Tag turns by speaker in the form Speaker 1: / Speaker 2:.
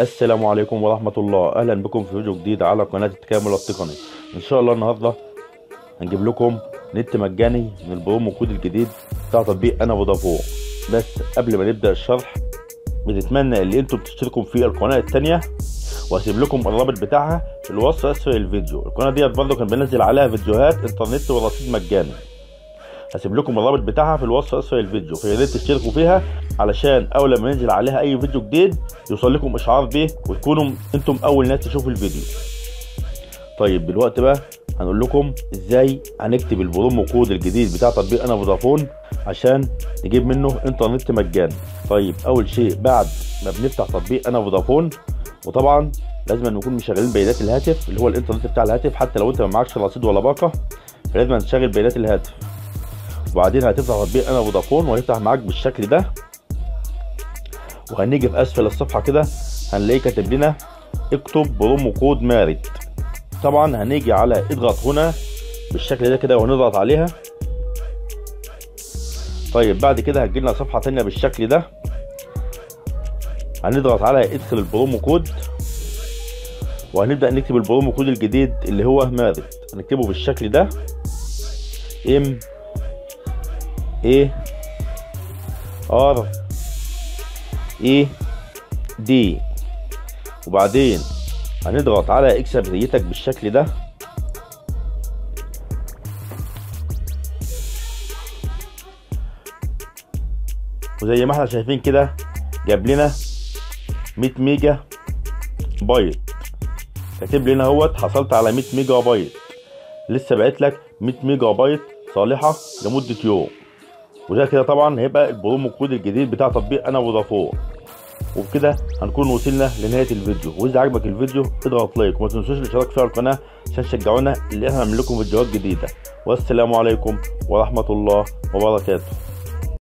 Speaker 1: السلام عليكم ورحمة الله أهلا بكم في فيديو جديد على قناة التكامل التقني إن شاء الله النهاردة هنجيب لكم نت مجاني من البرومو كود الجديد بتاع تطبيق أنا فودافون بس قبل ما نبدأ الشرح بنتمنى اللي انتم تشتركوا في القناة التانية وهسيب لكم الرابط بتاعها في الوصف أسفل الفيديو القناة ديت برضه كان بنزل عليها فيديوهات انترنت ورصيد مجاني هسيب لكم الرابط بتاعها في الوصف اسفل الفيديو فيا ريت تشتركوا فيها علشان اول لما ينزل عليها اي فيديو جديد يوصل لكم اشعار بيه وتكونوا انتم اول ناس تشوفوا الفيديو طيب دلوقتي بقى هنقول لكم ازاي هنكتب البرومو كود الجديد بتاع تطبيق انا فودافون عشان نجيب منه انترنت مجاني طيب اول شيء بعد ما بنفتح تطبيق انا فودافون وطبعا لازم نكون مشغلين بيانات الهاتف اللي هو الانترنت بتاع الهاتف حتى لو انت ما معكش رصيد ولا باقه فلازم تشغل بيانات الهاتف وبعدين هتفتح تطبيق انا فودافون وهيفتح معاك بالشكل ده وهنيجي في اسفل الصفحه كده هنلاقيه كاتب لنا اكتب برومو كود مارد طبعا هنيجي على اضغط هنا بالشكل ده كده وهنضغط عليها طيب بعد كده هتجيلنا صفحه تانية بالشكل ده هنضغط على ادخل البرومو كود وهنبدا نكتب البرومو كود الجديد اللي هو مارد هنكتبه بالشكل ده ام ايه ار اي دي وبعدين هنضغط على اكسب هديتك بالشكل ده وزي ما احنا شايفين كده جاب لنا 100 ميجا بايت كاتب لنا اهوت حصلت على 100 ميجا بايت لسه بعت لك 100 ميجا بايت صالحه لمده يوم وده كده طبعا هيبقى البرومو كود الجديد بتاع تطبيق انا فودافون وبكده هنكون وصلنا لنهايه الفيديو واذا عجبك الفيديو اضغط لايك وما تنسوش الاشتراك في القناه عشان تشجعونا اللي احنا هنعمل لكم فيديوهات جديده والسلام عليكم ورحمه الله وبركاته